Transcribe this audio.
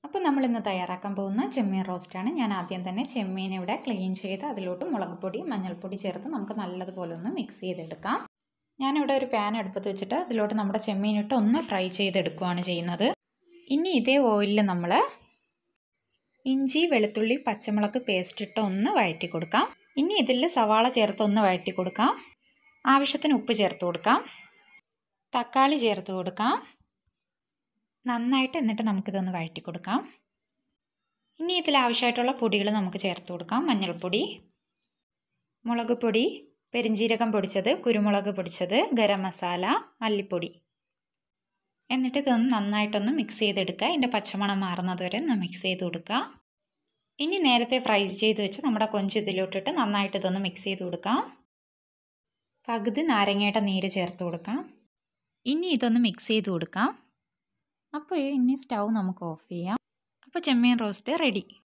അപ്പോൾ നമ്മൾ ഇന്ന് തയ്യാറാക്കാൻ പോകുന്ന ചെമ്മീൻ റോസ്റ്റാണ് ഞാൻ ആദ്യം തന്നെ ചെമ്മീൻ ഇവിടെ ക്ലീൻ ചെയ്ത് അതിലോട്ട് മുളക് പൊടി മഞ്ഞൾപ്പൊടി ചേർത്ത് നമുക്ക് നല്ലതുപോലെ ഒന്ന് മിക്സ് ചെയ്തെടുക്കാം ഞാനിവിടെ ഒരു പാൻ അടുപ്പത്ത് വെച്ചിട്ട് അതിലോട്ട് നമ്മുടെ ചെമ്മീൻ ഇട്ട് ഒന്ന് ഫ്രൈ ചെയ്തെടുക്കുകയാണ് ചെയ്യുന്നത് ഇനി ഇതേ ഓയിലിൽ നമ്മൾ ഇഞ്ചി വെളുത്തുള്ളി പച്ചമുളക് പേസ്റ്റ് ഇട്ട് ഒന്ന് വഴറ്റി കൊടുക്കാം ഇനി ഇതിൽ സവാള ചേർത്ത് ഒന്ന് വഴറ്റി കൊടുക്കാം ആവശ്യത്തിന് ഉപ്പ് ചേർത്ത് കൊടുക്കാം തക്കാളി ചേർത്ത് കൊടുക്കാം നന്നായിട്ട് എന്നിട്ട് നമുക്കിതൊന്ന് വഴറ്റി കൊടുക്കാം ഇനി ഇതിൽ ആവശ്യമായിട്ടുള്ള പൊടികൾ നമുക്ക് ചേർത്ത് കൊടുക്കാം മഞ്ഞൾപ്പൊടി മുളക് പൊടി പെരിഞ്ജീരകം പൊടിച്ചത് കുരുമുളക് പൊടിച്ചത് ഗരം മസാല മല്ലിപ്പൊടി എന്നിട്ട് ഇതൊന്ന് നന്നായിട്ടൊന്ന് മിക്സ് ചെയ്തെടുക്കുക ഇതിൻ്റെ പച്ചമണം മാറുന്നത് വരെ ഒന്ന് മിക്സ് ചെയ്ത് കൊടുക്കുക ഇനി നേരത്തെ ഫ്രൈ ചെയ്ത് വെച്ച് നമ്മുടെ കൊഞ്ച് ഇതിലോട്ടിട്ട് നന്നായിട്ട് ഇതൊന്ന് മിക്സ് ചെയ്ത് കൊടുക്കാം പകുതി നാരങ്ങയുടെ നീര് ചേർത്ത് കൊടുക്കാം ഇനി ഇതൊന്ന് മിക്സ് ചെയ്ത് കൊടുക്കാം അപ്പോൾ ഇനി സ്റ്റൗ നമുക്ക് ഓഫ് ചെയ്യാം അപ്പോൾ ചെമ്മീൻ റോസ്റ്റ് റെഡി